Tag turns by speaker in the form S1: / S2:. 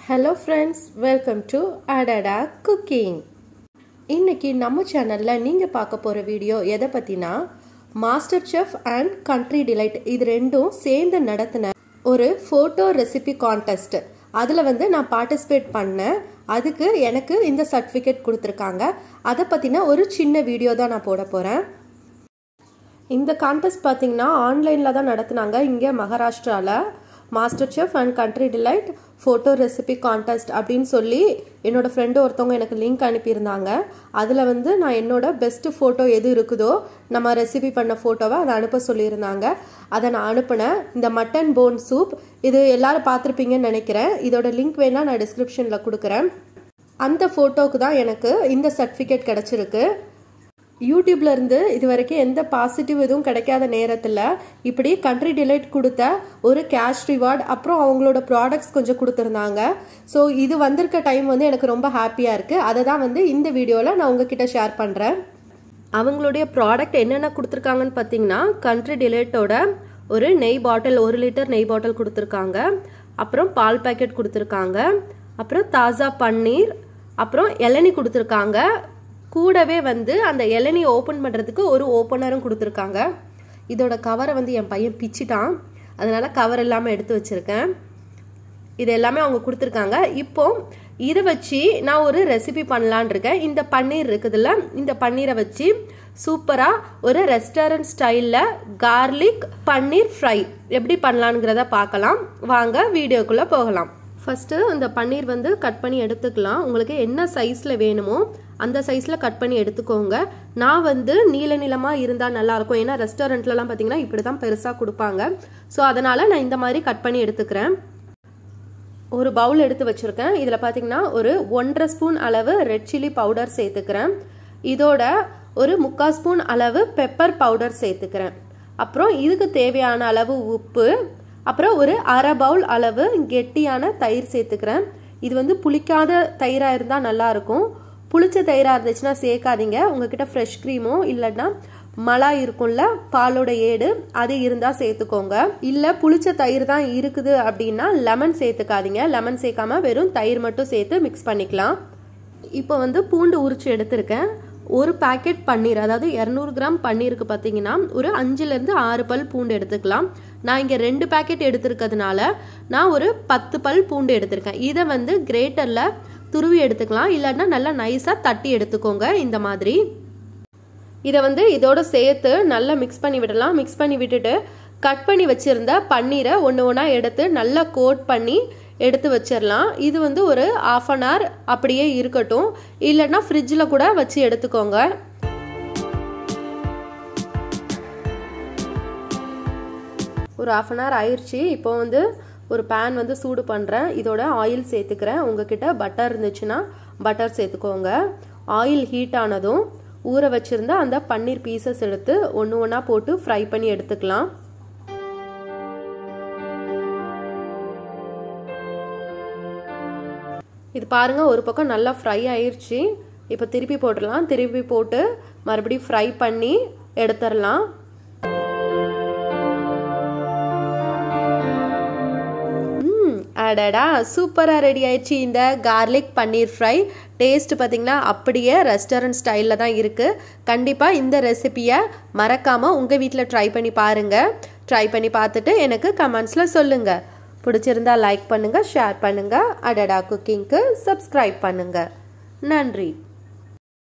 S1: hello friends welcome to Adada cooking இன்னைக்கு நம்ம சேனலில் நீங்கள் பார்க்க போகிற வீடியோ எதை பற்றினா master chef and country delight இது ரெண்டும் சேர்ந்து நடத்தின ஒரு ஃபோட்டோ ரெசிபி கான்டெஸ்ட் அதில் வந்து நான் பார்ட்டிசிபேட் பண்ணேன் அதுக்கு எனக்கு இந்த சர்டிஃபிகேட் கொடுத்துருக்காங்க அதை பற்றின ஒரு சின்ன வீடியோ தான் நான் போட போகிறேன் இந்த கான்டெஸ்ட் பார்த்தீங்கன்னா ஆன்லைனில் தான் நடத்துனாங்க இங்கே மகாராஷ்டிராவில் master chef and country delight photo recipe contest அப்படின்னு சொல்லி என்னோட ஃப்ரெண்டு ஒருத்தவங்க எனக்கு லிங்க் அனுப்பியிருந்தாங்க அதில் வந்து நான் என்னோட பெஸ்ட்டு ஃபோட்டோ எது இருக்குதோ நம்ம ரெசிபி பண்ண ஃபோட்டோவை அதை அனுப்ப சொல்லியிருந்தாங்க அதை நான் அனுப்பினேன் இந்த மட்டன் போன் சூப் இது எல்லாரும் பார்த்துருப்பீங்கன்னு நினைக்கிறேன் இதோட லிங்க் வேணால் நான் டிஸ்கிரிப்ஷனில் கொடுக்குறேன் அந்த ஃபோட்டோவுக்கு தான் எனக்கு இந்த சர்டிஃபிகேட் கிடச்சிருக்கு யூடியூப்ல இருந்து இது வரைக்கும் எந்த பாசிட்டிவ் எதுவும் கிடைக்காத நேரத்தில் இப்படி கண்ட்ரி டிலைட் கொடுத்த ஒரு கேஷ் ரிவார்ட் அப்புறம் அவங்களோட ப்ராடக்ட்ஸ் கொஞ்சம் கொடுத்துருந்தாங்க ஸோ இது வந்திருக்க டைம் வந்து எனக்கு ரொம்ப ஹாப்பியாக இருக்குது அதை தான் வந்து இந்த வீடியோவில் நான் உங்ககிட்ட ஷேர் பண்ணுறேன் அவங்களுடைய ப்ராடக்ட் என்னென்ன கொடுத்துருக்காங்கன்னு பார்த்தீங்கன்னா கண்ட்ரி டிலைட்டோட ஒரு நெய் பாட்டில் ஒரு லிட்டர் நெய் பாட்டில் கொடுத்துருக்காங்க அப்புறம் பால் பேக்கெட் கொடுத்துருக்காங்க அப்புறம் தாசா பன்னீர் அப்புறம் இளநி கொடுத்துருக்காங்க கூடவே வந்து அந்த இளநி ஓப்பன் பண்ணுறதுக்கு ஒரு ஓப்பனரும் கொடுத்துருக்காங்க இதோட கவரை வந்து என் பையன் பிச்சிட்டான் அதனால் கவர் இல்லாமல் எடுத்து வச்சுருக்கேன் இது எல்லாமே அவங்க கொடுத்துருக்காங்க இப்போ இதை வச்சு நான் ஒரு ரெசிபி பண்ணலான் இருக்கேன் இந்த பன்னீர் இருக்குதுல்ல இந்த பன்னீரை வச்சு சூப்பராக ஒரு ரெஸ்டாரண்ட் ஸ்டைலில் கார்லிக் பன்னீர் ஃப்ரை எப்படி பண்ணலாங்கிறத பார்க்கலாம் வாங்க வீடியோக்குள்ளே போகலாம் ஃபஸ்ட்டு இந்த பன்னீர் வந்து கட் பண்ணி எடுத்துக்கலாம் உங்களுக்கு என்ன சைஸில் வேணுமோ அந்த சைஸில் கட் பண்ணி எடுத்துக்கோங்க நான் வந்து நீல நீளமாக இருந்தால் நல்லாயிருக்கும் ஏன்னா ரெஸ்டாரண்ட்லலாம் பார்த்தீங்கன்னா இப்படி தான் பெருசாக கொடுப்பாங்க ஸோ அதனால் நான் இந்த மாதிரி கட் பண்ணி எடுத்துக்கிறேன் ஒரு பவுல் எடுத்து வச்சுருக்கேன் இதில் பார்த்தீங்கன்னா ஒரு ஒன்றரை ஸ்பூன் அளவு ரெட் சில்லி பவுடர் சேர்த்துக்கிறேன் இதோட ஒரு முக்கால் ஸ்பூன் அளவு பெப்பர் பவுடர் சேர்த்துக்கிறேன் அப்புறம் இதுக்கு தேவையான அளவு உப்பு அப்புறம் ஒரு அரை பவுல் அளவு கெட்டியான தயிர் சேர்த்துக்கிறேன் இது வந்து புளிக்காத தயிராக இருந்தால் நல்லாயிருக்கும் புளிச்ச தயிராக இருந்துச்சுன்னா சேர்க்காதீங்க உங்ககிட்ட ஃப்ரெஷ் க்ரீமோ இல்லைன்னா மலாய் இருக்கும்ல பாலோட ஏடு அது இருந்தால் சேர்த்துக்கோங்க இல்லை புளிச்ச தயிர் தான் இருக்குது அப்படின்னா லெமன் சேர்த்துக்காதீங்க லெமன் சேர்க்காம வெறும் தயிர் மட்டும் சேர்த்து மிக்ஸ் பண்ணிக்கலாம் இப்போ வந்து பூண்டு உரிச்சு எடுத்திருக்கேன் ஒரு பேக்கெட் பன்னீர் அதாவது இரநூறு கிராம் பன்னீருக்கு பார்த்தீங்கன்னா ஒரு அஞ்சுலேருந்து ஆறு பல் பூண்டு எடுத்துக்கலாம் நான் இங்கே ரெண்டு பேக்கெட் எடுத்திருக்கிறதுனால நான் ஒரு பத்து பல் பூண்டு எடுத்திருக்கேன் இதை வந்து கிரேட்டரில் துருவி எடுத்துக்கலாம் இல்லைன்னா நல்லா நைஸாக தட்டி எடுத்துக்கோங்க இந்த மாதிரி இதை வந்து இதோட சேர்த்து நல்லா மிக்ஸ் பண்ணி விடலாம் மிக்ஸ் பண்ணி விட்டுட்டு கட் பண்ணி வச்சுருந்த பன்னீரை ஒன்று ஒன்றா எடுத்து நல்லா கோட் பண்ணி எடுத்து வச்சிடலாம் இது வந்து ஒரு ஆஃப் அன் ஹவர் அப்படியே இருக்கட்டும் இல்லைன்னா ஃப்ரிட்ஜில் கூட வச்சு எடுத்துக்கோங்க ஒரு ஆஃப் அன் ஹவர் ஆயிடுச்சு இப்போ வந்து ஒரு பேன் வந்து சூடு பண்ணுறேன் இதோட ஆயில் சேர்த்துக்கிறேன் உங்ககிட்ட பட்டர் இருந்துச்சுன்னா பட்டர் சேர்த்துக்கோங்க ஆயில் ஹீட் ஆனதும் ஊற வச்சுருந்த அந்த பன்னீர் பீசஸ் எடுத்து ஒன்று ஒன்றா போட்டு ஃப்ரை பண்ணி எடுத்துக்கலாம் இது பாருங்கள் ஒரு பக்கம் நல்லா ஃப்ரை ஆயிடுச்சு இப்போ திருப்பி போட்டுடலாம் திருப்பி போட்டு மறுபடியும் ஃப்ரை பண்ணி எடுத்துடலாம் அடடா சூப்பராக ரெடி ஆயிடுச்சு இந்த கார்லிக் பன்னீர் ஃப்ரை டேஸ்ட் பார்த்திங்கன்னா அப்படியே ரெஸ்டாரண்ட் ஸ்டைலில் தான் இருக்குது கண்டிப்பாக இந்த ரெசிப்பியை மறக்காமல் உங்கள் வீட்டில் ட்ரை பண்ணி பாருங்கள் ட்ரை பண்ணி பார்த்துட்டு எனக்கு கமெண்ட்ஸில் சொல்லுங்கள் பிடிச்சிருந்தா லைக் பண்ணுங்கள் ஷேர் பண்ணுங்கள் அடடா குக்கிங்க்கு சப்ஸ்கிரைப் பண்ணுங்கள் நன்றி